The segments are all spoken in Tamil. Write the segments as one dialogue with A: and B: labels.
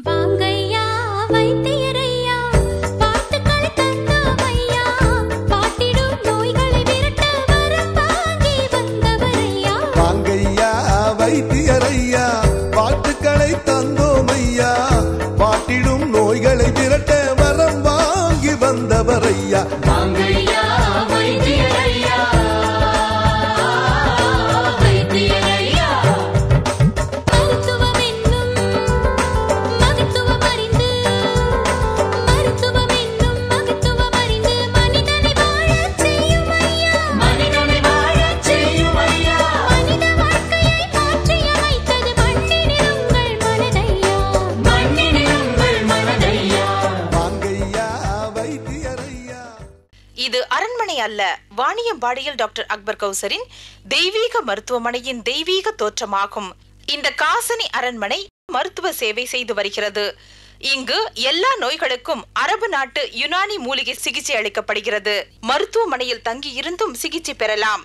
A: வாங்கையா வைத்தியரையா பாட்டுக்களை தந்தோமையா பாட்டிடும் நோய்களை விரட்ட வரம் வாங்கி வந்தவரையா
B: வாங்கையா வைத்தியரையா பாட்டுக்களை தந்தோமையா பாட்டிடும் நோய்களை விரட்ட வரம் வாங்கி வந்தவரையா
A: வாங்கையா வைத்தியரையா வைத்தியரையா மருத்துவம் என்னும் மகத்துவம் அறிந்து மருத்துவம் என்னும் மகத்துவம் அறிந்து மனிதனை வாழச் செய்யும் ஐயா மனிதனை வாழச் செய்யும் ஐயா மனித வாழ்க்கையை மாற்றி அமைத்தது மண்ணினில் உங்கள் மனதையா மண்ணினில் உங்கள் மனதையா
B: வாங்கையா வைத்தியரையா
C: இது அரண்மனை அல்ல வாணியம்பாடியில் டாக்டர் அக்பர் கௌசரின் தெய்வீக மருத்துவமனையின் தெய்வீக தோற்றமாகும் இந்த காசனி அரண்மனை மருத்துவ சேவை செய்து வருகிறது இங்கு எல்லா நோய்களுக்கும் அரபு நாட்டு யுனானி மூலிகை சிகிச்சை அளிக்கப்படுகிறது மருத்துவமனையில் தங்கி இருந்தும் சிகிச்சை பெறலாம்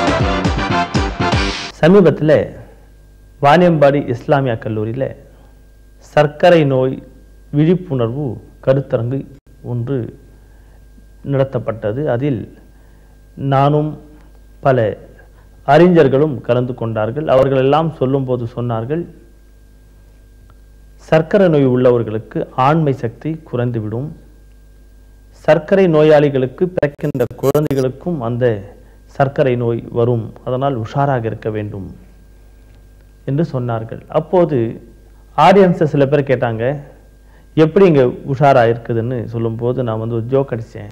D: சமீபத்தில் வாணியம்பாடி இஸ்லாமியா கல்லூரியில் சர்க்கரை நோய் விழிப்புணர்வு கருத்தரங்கு ஒன்று நடத்தப்பட்டது அதில் நானும் பல அறிஞர்களும் கலந்து கொண்டார்கள் அவர்கள் எல்லாம் சொல்லும்போது சொன்னார்கள் சர்க்கரை நோய் உள்ளவர்களுக்கு ஆண்மை சக்தி குறைந்துவிடும் சர்க்கரை நோயாளிகளுக்கு பிறக்கின்ற குழந்தைகளுக்கும் அந்த சர்க்கரை நோய் வரும் அதனால் உஷாராக இருக்க வேண்டும் என்று சொன்னார்கள் அப்போது ஆடியன்ஸை சில பேர் கேட்டாங்க எப்படி இங்கே உஷாரா இருக்குதுன்னு சொல்லும்போது நான் வந்து ஒரு ஜோக் அடித்தேன்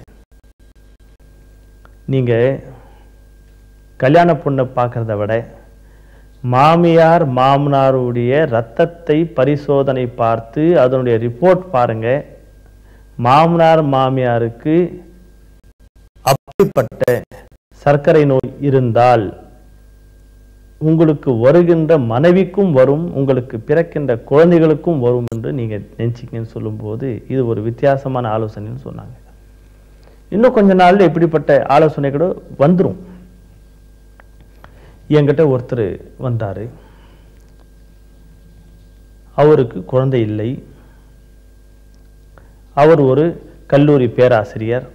D: நீங்கள் கல்யாண பொண்ணை பார்க்குறத விட மாமியார் மாமனாருடைய இரத்தத்தை பரிசோதனை பார்த்து அதனுடைய ரிப்போர்ட் பாருங்க மாமனார் மாமியாருக்கு அப்படிப்பட்ட சர்க்கரை நோய் இருந்தால் உங்களுக்கு வருகின்ற மனைவிக்கும் வரும் உங்களுக்கு பிறக்கின்ற குழந்தைகளுக்கும் வரும் என்று நீங்க நினைச்சிங்கன்னு சொல்லும்போது இது ஒரு வித்தியாசமான ஆலோசனைன்னு சொன்னாங்க இன்னும் கொஞ்ச நாள்ல இப்படிப்பட்ட ஆலோசனை கூட வந்துரும் என்கிட்ட ஒருத்தர் வந்தாரு அவருக்கு குழந்தை இல்லை அவர் ஒரு கல்லூரி பேராசிரியர்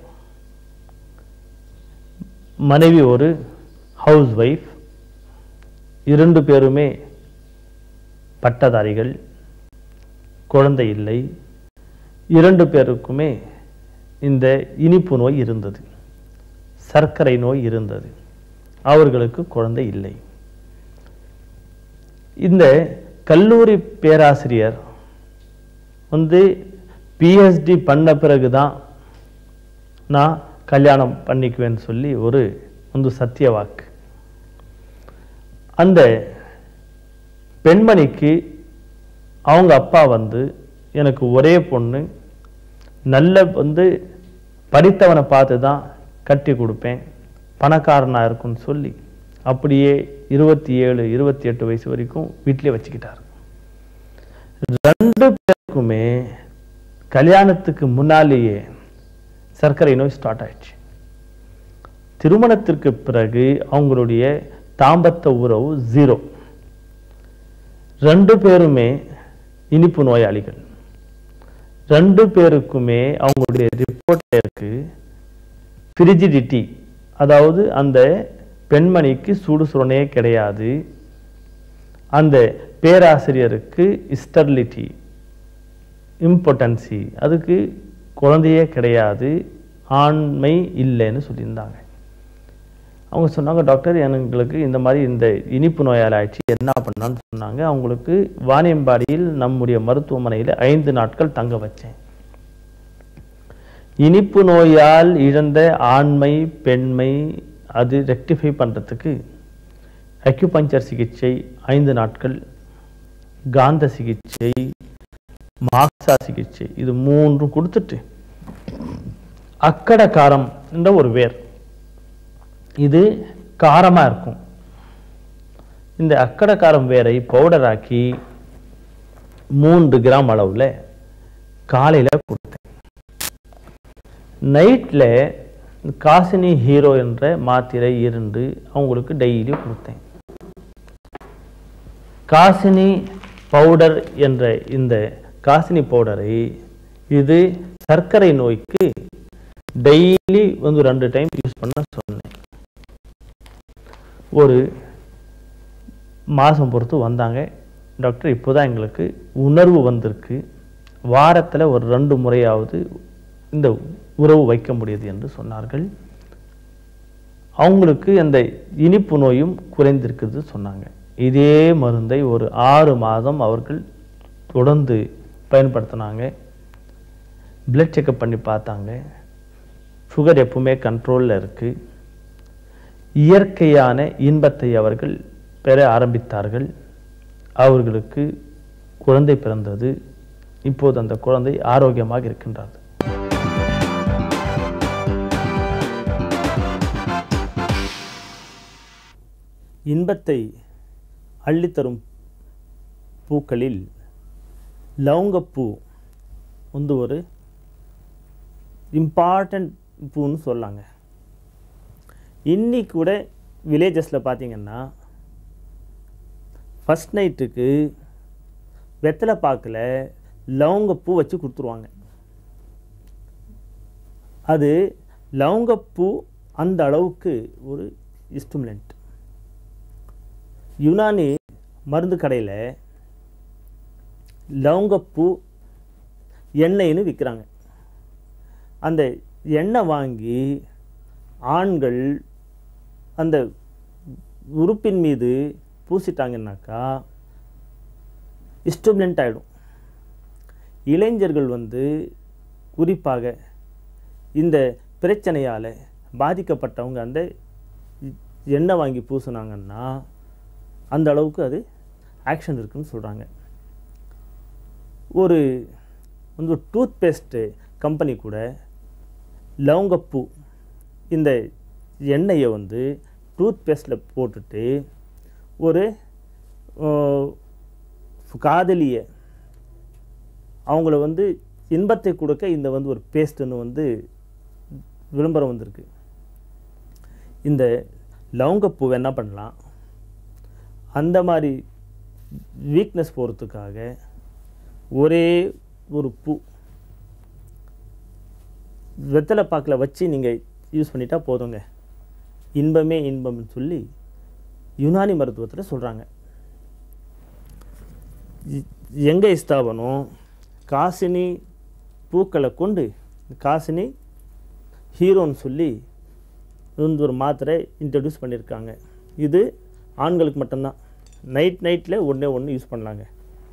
D: மனைவி ஒரு ஹவுஸ் ஒய்ஃப் இரண்டு பேருமே பட்டதாரிகள் குழந்தை இல்லை இரண்டு பேருக்குமே இந்த இனிப்பு நோய் இருந்தது சர்க்கரை நோய் இருந்தது அவர்களுக்கு குழந்தை இல்லை இந்த கல்லூரி பேராசிரியர் வந்து பிஹெச்டி பண்ண பிறகு தான் நான் கல்யாணம் பண்ணிக்குவேன்னு சொல்லி ஒரு வந்து சத்திய வாக்கு அந்த பெண்மணிக்கு அவங்க அப்பா வந்து எனக்கு ஒரே பொண்ணு நல்ல வந்து படித்தவனை பார்த்து தான் கட்டி கொடுப்பேன் பணக்காரனாக இருக்கும்னு சொல்லி அப்படியே இருபத்தி ஏழு இருபத்தி எட்டு வயசு வரைக்கும் வீட்டிலே வச்சுக்கிட்டார் ரெண்டு பேருக்குமே கல்யாணத்துக்கு முன்னாலேயே சர்க்கரை நோய் ஸ்டார்ட் ஆயிடுச்சு திருமணத்திற்கு பிறகு அவங்களுடைய தாம்பத்த உறவு ஜீரோ ரெண்டு பேருமே இனிப்பு நோயாளிகள் ரெண்டு பேருக்குமே அவங்களுடைய ரிப்போர்ட் இருக்கு ஃப்ரிஜிடிட்டி அதாவது அந்த பெண்மணிக்கு சூடு சுரணையே கிடையாது அந்த பேராசிரியருக்கு ஸ்டெர்லிட்டி இம்பார்ட்டன்சி அதுக்கு குழந்தையே கிடையாது ஆண்மை இல்லைன்னு சொல்லியிருந்தாங்க அவங்க சொன்னாங்க டாக்டர் எங்களுக்கு இந்த மாதிரி இந்த இனிப்பு நோயால் ஆயிடுச்சு என்ன பண்ணான்னு சொன்னாங்க அவங்களுக்கு வாணியம்பாடியில் நம்முடைய மருத்துவமனையில் ஐந்து நாட்கள் தங்க வச்சேன் இனிப்பு நோயால் இழந்த ஆண்மை பெண்மை அது ரெக்டிஃபை பண்ணுறதுக்கு அக்யூபஞ்சர் சிகிச்சை ஐந்து நாட்கள் காந்த சிகிச்சை மாக்சா சிகிச்சை இது மூன்றும் கொடுத்துட்டு அக்கட காரம் என்ற ஒரு வேர் இது காரமாக இருக்கும் இந்த அக்கட காரம் வேரை பவுடர் ஆக்கி மூன்று கிராம் அளவில் காலையில் கொடுத்தேன் நைட்டில் காசினி ஹீரோ என்ற மாத்திரை இரண்டு அவங்களுக்கு டெய்லி கொடுத்தேன் காசினி பவுடர் என்ற இந்த காசினி பவுடரை இது சர்க்கரை நோய்க்கு டெய்லி வந்து ரெண்டு டைம் யூஸ் பண்ண சொன்னேன் ஒரு மாதம் பொறுத்து வந்தாங்க டாக்டர் இப்போதான் எங்களுக்கு உணர்வு வந்திருக்கு வாரத்தில் ஒரு ரெண்டு முறையாவது இந்த உறவு வைக்க முடியுது என்று சொன்னார்கள் அவங்களுக்கு அந்த இனிப்பு நோயும் குறைந்திருக்குது சொன்னாங்க இதே மருந்தை ஒரு ஆறு மாதம் அவர்கள் தொடர்ந்து பயன்படுத்தினாங்க பிளட் செக்கப் பண்ணி பார்த்தாங்க சுகர் எப்பவுமே கண்ட்ரோலில் இருக்குது இயற்கையான இன்பத்தை அவர்கள் பெற ஆரம்பித்தார்கள் அவர்களுக்கு குழந்தை பிறந்தது இப்போது அந்த குழந்தை ஆரோக்கியமாக இருக்கின்றது இன்பத்தை அள்ளித்தரும் பூக்களில் லவங்கப்பூ வந்து ஒரு இம்பார்ட்டண்ட் பூன்னு சொல்லாங்க இன்னைக்கு கூட வில்லேஜஸில் பார்த்தீங்கன்னா ஃபஸ்ட் நைட்டுக்கு வெத்தலை பாக்கில் லவங்கப்பூ வச்சு கொடுத்துருவாங்க அது லவங்கப்பூ அந்த அளவுக்கு ஒரு இன்ஸ்ட்ருமெண்ட் யுனானி மருந்து கடையில் லவங்கப்பூ எண்ணெய்னு விற்கிறாங்க அந்த எண்ணெய் வாங்கி ஆண்கள் அந்த உறுப்பின் மீது பூசிட்டாங்கன்னாக்கா இஸ்டூப்லண்ட் ஆகிடும் இளைஞர்கள் வந்து குறிப்பாக இந்த பிரச்சனையால் பாதிக்கப்பட்டவங்க அந்த எண்ணெய் வாங்கி பூசுனாங்கன்னா அந்த அளவுக்கு அது ஆக்ஷன் இருக்குன்னு சொல்கிறாங்க ஒரு வந்து ஒரு டூத் பேஸ்ட்டு கம்பெனி கூட லவங்கப்பூ இந்த எண்ணெயை வந்து டூத் பேஸ்ட்டில் போட்டுட்டு ஒரு காதலிய அவங்கள வந்து இன்பத்தை கொடுக்க இந்த வந்து ஒரு பேஸ்ட்டுன்னு வந்து விளம்பரம் வந்திருக்கு இந்த லவங்கப்பூவை என்ன பண்ணலாம் அந்த மாதிரி வீக்னஸ் போகிறதுக்காக ஒரே ஒரு பூ வெத்தலை பாக்கில் வச்சு நீங்கள் யூஸ் பண்ணிட்டா போதுங்க இன்பமே இன்பம்னு சொல்லி யுனானி மருத்துவத்தில் சொல்கிறாங்க எங்கே ஸ்தாபனம் காசினி பூக்களை கொண்டு காசினி ஹீரோன்னு சொல்லி வந்து ஒரு மாத்திரை இன்ட்ரடியூஸ் பண்ணியிருக்காங்க இது ஆண்களுக்கு மட்டும்தான் நைட் நைட்டில் ஒன்றே ஒன்று யூஸ் பண்ணலாங்க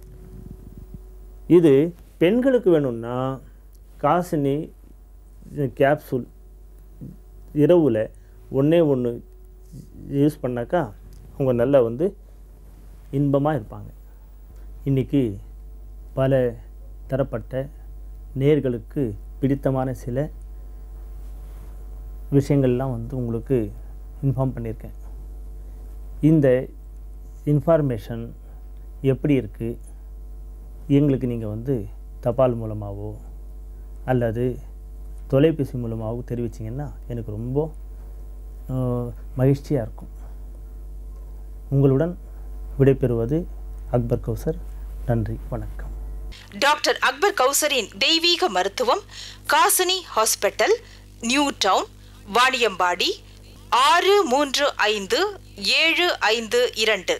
D: இது பெண்களுக்கு வேணும்னா காசினி கேப்சூல் இரவில் ஒன்றே ஒன்று யூஸ் பண்ணாக்கா அவங்க நல்லா வந்து இன்பமாக இருப்பாங்க இன்றைக்கி பல தரப்பட்ட நேர்களுக்கு பிடித்தமான சில விஷயங்கள்லாம் வந்து உங்களுக்கு இன்ஃபார்ம் பண்ணியிருக்கேன் இந்த இன்ஃபார்மேஷன் எப்படி இருக்குது எங்களுக்கு நீங்கள் வந்து தபால் மூலமாகவோ அல்லது தொலைபேசி மூலமாகவோ தெரிவிச்சிங்கன்னா எனக்கு ரொம்ப மகிழ்ச்சியாக இருக்கும் உங்களுடன் விடைபெறுவது அக்பர் கௌசர் நன்றி வணக்கம்
C: டாக்டர் அக்பர் கௌசரின் தெய்வீக மருத்துவம் Kasini hospital new town Vaniyambadi ஆறு மூன்று ஐந்து ஏழு ஐந்து இரண்டு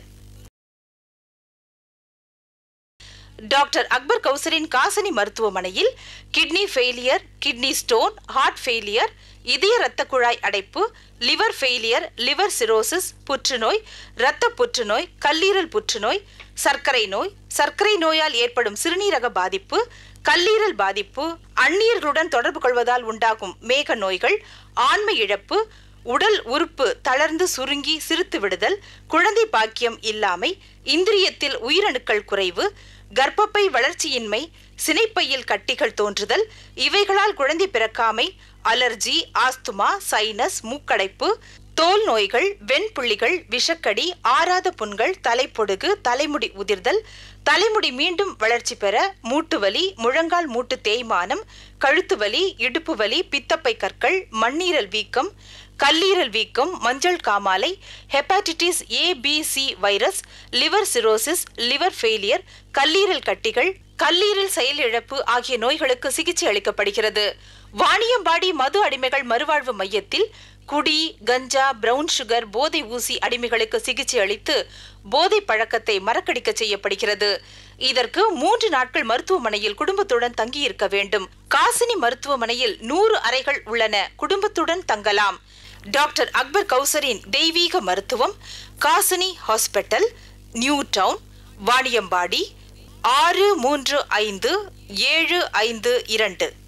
C: டாக்டர் அக்பர் கௌசரின் காசினி மருத்துவமனையில் kidney failure kidney stone heart failure இதய இரத்த குழாய் அடைப்பு லிவர் ஃபெயிலியர் லிவர் சிரோசிஸ் புற்றுநோய் இரத்த புற்றுநோய் கல்லீரல் புற்றுநோய் சர்க்கரை நோய் சர்க்கரை நோயால் ஏற்படும் சிறுநீரக பாதிப்பு கல்லீரல் பாதிப்பு அந்நியர்களுடன் தொடர்பு கொள்வதால் உண்டாகும் மேக நோய்கள் ஆண்மை இழப்பு உடல் உறுப்பு தளர்ந்து சுருங்கி சிறுத்து விடுதல் குழந்தை பாக்கியம் இல்லாமை இந்திரியத்தில் உயிரணுக்கள் குறைவு கர்ப்பப்பை வளர்ச்சியின்மை சினைப்பையில் கட்டிகள் தோன்றுதல் இவைகளால் குழந்தை பிறக்காமை அலர்ஜி ஆஸ்துமா சைனஸ் மூக்கடைப்பு தோல் நோய்கள் வெண்புள்ளிகள் விஷக்கடி ஆறாத புண்கள் தலைப்பொடுகு தலைமுடி உதிர்தல் தலைமுடி மீண்டும் வளர்ச்சி பெற மூட்டு வலி முழங்கால் மூட்டு தேய்மானம் கழுத்து வலி இடுப்பு வலி பித்தப்பை கற்கள் மண்ணீரல் வீக்கம் கல்லீரல் வீக்கம் மஞ்சள் காமாலை hepatitis A B C virus liver cirrhosis liver failure கல்லீரல் கட்டிகள் கல்லீரல் செயலிழப்பு ஆகிய நோய்களுக்கு சிகிச்சை அளிக்கப்படுகிறது வாணியம்பாடி மது அடிமைகள் மறுவாழ்வு மையத்தில் குடி கஞ்சா பிரவுன் சுகர் போதை ஊசி அடிமைகளுக்கு சிகிச்சை அளித்து போதை பழக்கத்தை மறக்கடிக்க செய்யப்படுகிறது இதற்கு மூன்று நாட்கள் மருத்துவமனையில் குடும்பத்துடன் தங்கியிருக்க வேண்டும் காசினி மருத்துவமனையில் நூறு அறைகள் உள்ளன குடும்பத்துடன் தங்கலாம் டாக்டர் அக்பர் கௌசரின் தெய்வீக மருத்துவம் Kasini hospital new town Vaniyambadi ஆறு மூன்று ஐந்து ஏழு ஐந்து இரண்டு